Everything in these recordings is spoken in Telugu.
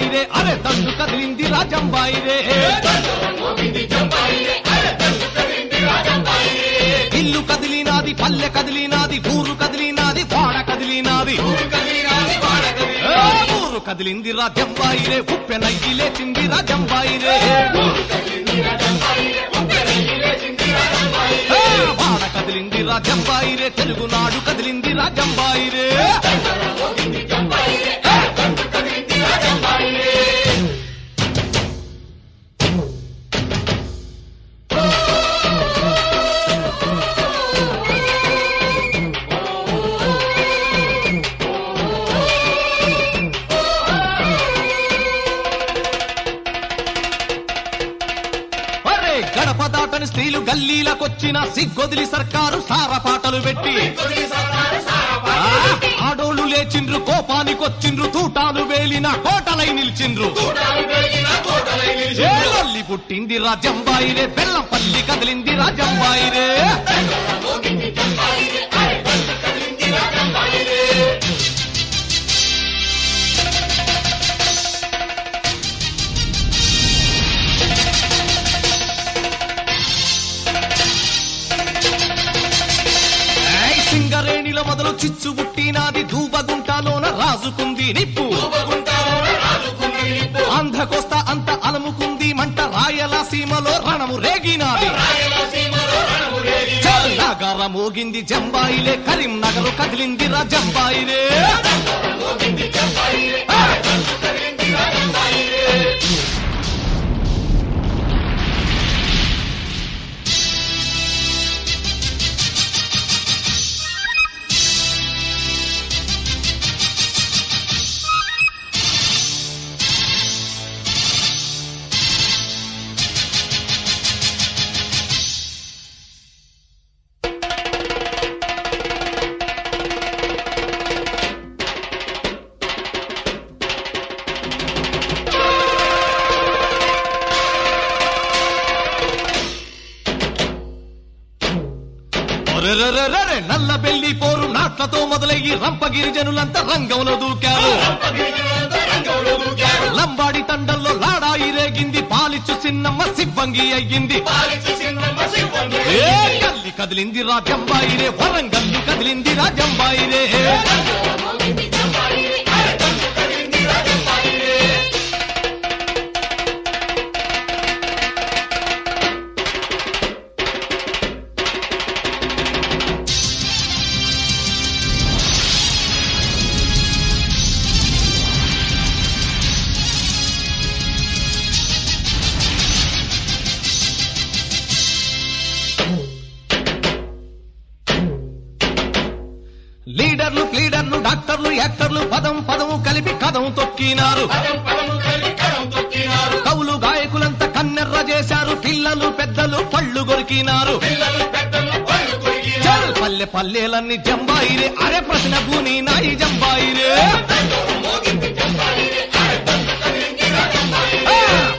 జంబాయిరే అరే దండు కదిలింది రాజంబాయిరే ఇల్లు కదిలినాది పల్లె కదిలినాది ఊరు కదిలినాది వాడ కదిలినాది ఏ, ఊరు కదిలింది రాజంబాయిరే ఉప్పెనయ్యి లేచింది రాజంబాయిరే ఏ, వాడ కదిలింది రాజంబాయిరే తెలుగునాడు కదిలింది రాజంబాయిరే అరే గడప దాటని స్త్రీలు గల్లీలకొచ్చిన సిగ్గొదిలి సర్కారు సార పాటలు పెట్టి ఆ, ఆడోళ్ళు లేచిండ్రు కోపానికొచ్చిండ్రు తూటాలు వేలిన కోటలై నిలిచిండ్రు ఏ లల్లి పుట్టింది రాజంబాయిరే బెల్లంపల్లి కదిలింది రాజంబాయిరే ఏయ్ సింగరేణిలో మొదలు చిచ్చు పుట్టినాది ధూపగుంటాలోన రాజుకుంది నిప్పు అంధకొస్త అంత అలముకుంది మంట రాయలసీమలో రణము రేగినాది నగర మోగింది జంబాయిలే కరీంనగర్ కదిలింది రా జంబాయిలే ఒరెరెరెరెరె, నల్ల బెల్లి పోరు నాట్లతో మొదలయ్యి రంపగిరి జనులంతా రంగంలో దూకారు లంబాడి తండల్లో లాడాయి రేగింది పాలిచ్చు చిన్నమ్మ సిబ్బంగి అయ్యింది ఏ కల్లి కదిలింది రాజంబాయిరే వరంగల్లు కదిలింది రాజంబాయిరే లీడర్లు ప్లీడర్లు డాక్టర్లు యాక్టర్లు పదం పదము కలిపి కథం తొక్కినారు కవులు గాయకులంతా కన్నెర్ర చేశారు పిల్లలు పెద్దలు పళ్ళు కొరికినారు చల్ పల్లె పల్లెలన్నీ జంబాయిరే అరే ప్రశ్న భూని నాయి జంబాయిరే ఆ!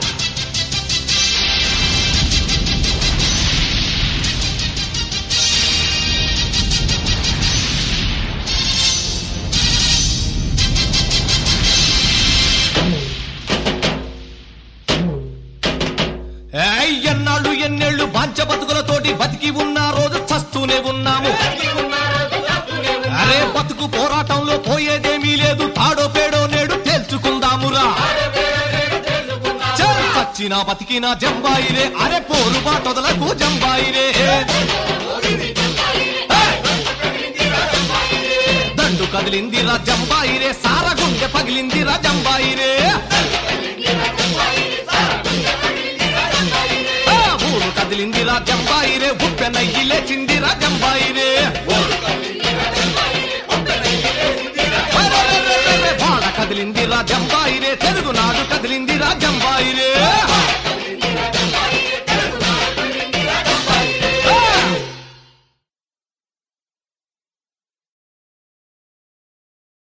ఏయ్, ఎన్నాళ్ళు ఎన్నేళ్లు బాంచ బతుకులతోటి బతికి ఉన్న రోజు చస్తూనే ఉన్నాము అరే బతుకు పోరాటంలో పోయేదేమీ లేదు తాడో పేడో నేడు తేల్చుకుందామురా చల్ చచ్చిన బతికిన జంబాయిరే అరే పోరు బాటొదలకు జంబాయిరే దండు కదిలింది రా జంబాయిరే సారగుండె పగిలింది రా జంబాయిరే ఆ, ఊరు కదిలింది రా జంబాయిరే ఉప్పెనయ్యి లేచింది రా జంబాయిరే అరెరెరెరెరె, వాడ కదిలింది రా జంబాయిరే తెలుగునాడు కదిలింది రా జంబాయిరే